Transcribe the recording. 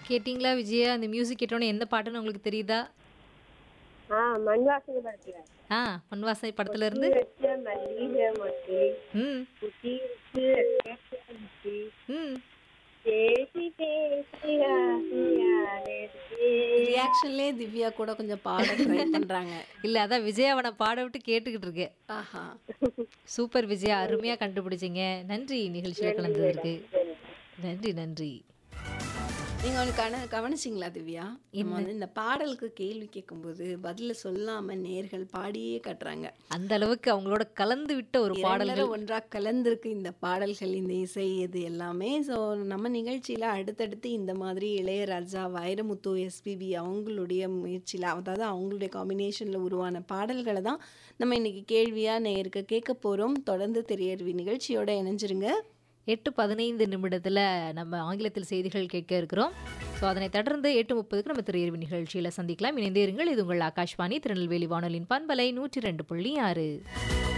கேட்டிங்களா விஜயா? அந்த மியூசிக் கேட்டோனே எந்த பாட்டுன்னு உங்களுக்கு தெரியுதா? ஆ மண் வாசனை படத்துல ஆ பொன்வாசனை படத்துல இருந்து குத்தி வச்ச மல்லிகை மொட்டு ம் குத்தி வச்சு கேட்டுச்சு ம் பேசி பேசி ஆசையானது. ரியாக்ஷன்லயே திவ்யா கூட கொஞ்சம் பாட ட்ரை பண்றாங்க இல்ல அதான் விஜயாவை நான் பாட விட்டு கேட்டுக்கிட்டு இருக்கேன் ஆஹா சூப்பர் விஜயா அருமையா கண்டுபிடிச்சீங்க நன்றி நிகழ்ச்சியில் கலந்ததற்கு நன்றி நன்றி நீங்க ஒன்று கவன கவனிச்சிங்களா திவ்யா நம்ம வந்து இந்த பாடலுக்கு கேள்வி கேட்கும்போது பதில சொல்லாம நேர்கள் பாடியே கட்டுறாங்க அந்த அளவுக்கு அவங்களோட கலந்து விட்ட ஒரு பாடல்கள் இரண்டரை ஒன்றா கலந்திருக்கு இந்த பாடல்கள் இந்த இசை இது எல்லாமே ஸோ நம்ம நிகழ்ச்சியில அடுத்தடுத்து இந்த மாதிரி இளையராஜா வைரமுத்து எஸ்பிபி அவங்களுடைய முயற்சியில் அதாவது அவங்களுடைய காம்பினேஷன்ல உருவான பாடல்களை தான் நம்ம இன்னைக்கு கேள்வியா நேருக்கு கேட்க போறோம் தொடர்ந்து தெரியறிவி நிகழ்ச்சியோட இணைஞ்சிருங்க எட்டு பதினைந்து நிமிடத்தில் நம்ம ஆங்கிலத்தில் செய்திகள் கேட்க இருக்கிறோம் ஸோ அதனை தொடர்ந்து எட்டு முப்பதுக்கு நம்ம திரையறிவு நிகழ்ச்சியில் சந்திக்கலாம் இணைந்தே இருங்கள் இது உங்கள் ஆகாஷ்வாணி திருநெல்வேலி வானொலியின் பண்பலை நூற்றி ரெண்டு புள்ளி ஆறு